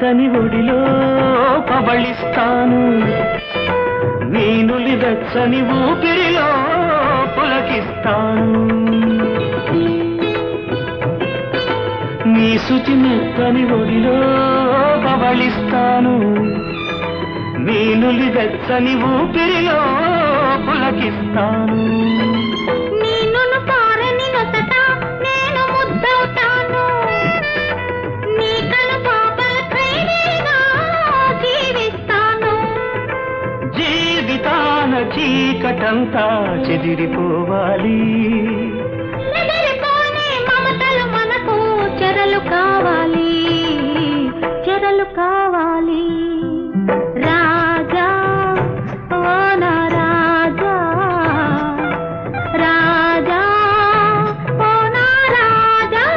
మెత్తని ఒడిలో పవళిస్తాను నీనులి వెచ్చని ఊపిరిలో పులకిస్తాను నీ శుచి మెత్తని ఒడిలో పవళిస్తాను నీనులి వెచ్చని ఊపిరిలో పులకిస్తాను నీనును పారని నొసట నేను ముద్దవుతాను నీ కను పాపల ఖైదీగా జీవిస్తాను జీవితాన చీకటంతా చెదిరిపోవాలి ఎదిరిపోని మమతలు మనకు చెరలు కావాలి చెరలు కావాలి రాజా ఓ నా రాజా రాజా ఓ నా రాజా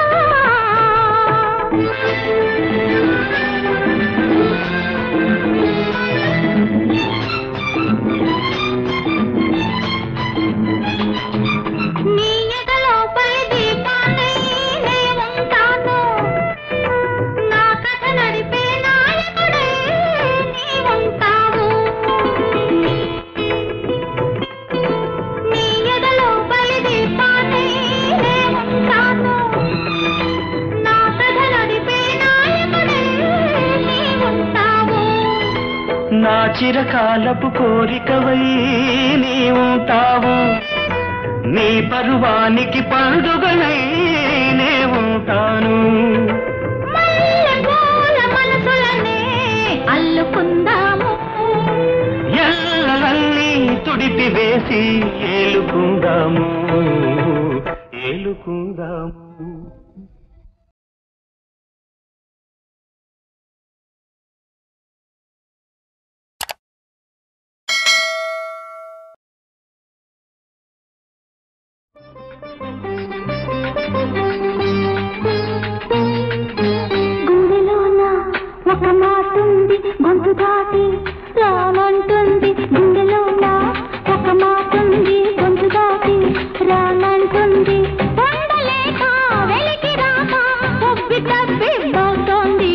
నీ ఎదలోపలి దీపాన్ని నే ఉంటాను నా కథ నడిపే నాయకుడే నీ ఉంటావు నీ ఎదలోపలి దీపాన్ని నే ఉంటాను నా కథ నడిపే నాయకుడే నీ ఉంటావు నా చిరకాలపు కోరికవై నీ ఉంటావు నీ పరువానికి పండుగనై నే ఉంటాను మల్లెపూల మనసులనే అల్లుకుందాము ఎల్లలన్నీ తుడిపి వేసి ఏలుకుందాము ఏలుకుందాము గుండెలోన ఒక మాట ఉంది గొంతు దాటి రానంటుంది గుండెలోన ఒక మాట ఉంది గొంతు దాటి రానంటుంది ఉండలేక వెలికి రాక తప్పి తప్పి పోతోంది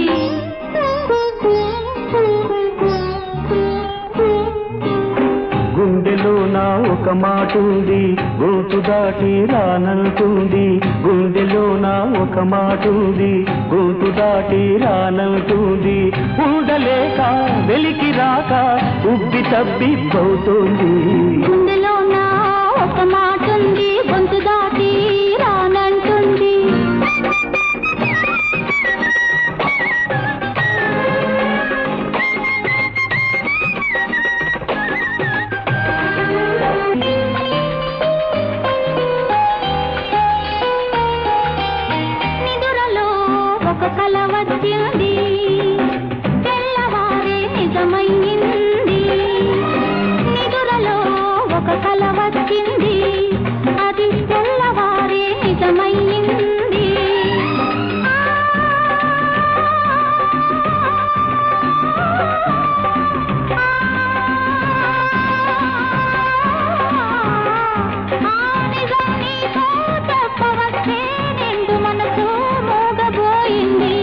గుండెలో నా ఒక మాట ఉంది గోతు దాటి రానంటుంది గుండెలో నా ఒక మాట ఉంది గోతు దాటి రానంటుంది ఉండలేక వెలికి రాక ఉబ్బి తబ్బి పోతుంది గుండెలోన ఒక మాట ఉంది గొంతు దాటి రానంటుంది నిదురలో ఒక కల వచ్చింది తెల్లవారే నిజమైంది నిదురలో ఒక కల వచ్చింది అది తెల్లవారే నిజమైంది ఆ నిజం నీతో చెప్పవచ్చే నిండు మనసు మూగబోయింది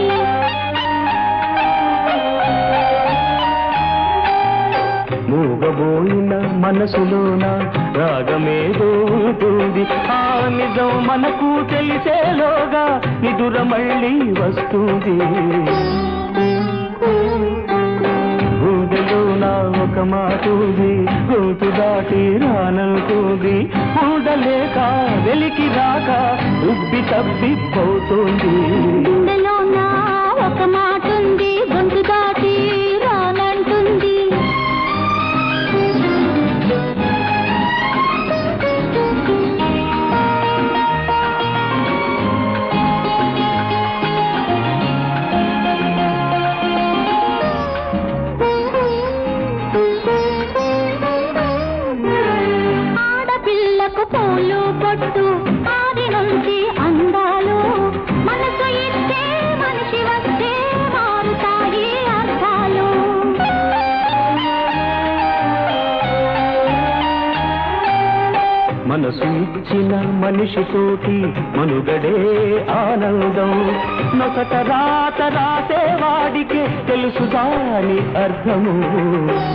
మూగబోయిన మనసులోన రాగమేదో ఉంటుంది ఆ నిజం మనకు తెలిసేలోగా నిదుర మళ్ళీ వస్తుంది గుండెలోన ఒక మాటుంది గోతు దాటి రానంటుంది ఉండలేక వెలికి రాక ఉబ్బి తప్పి పోతుంది గుండెలోన ఒక మాట ఉంది గొంతు దాటి రానంటుంది ఆడపిల్లకు పూలు పొట్టు ఆది నుంచి అందాలు మనసు ఇస్తే మనిషి వస్తే మారుతాయి అర్థాలు మన మనసు ఇచ్చిన మనిషితోటి మనుగడే ఆనందం నొసట రాత రాసే వాడికే తెలుసు దాని అర్థము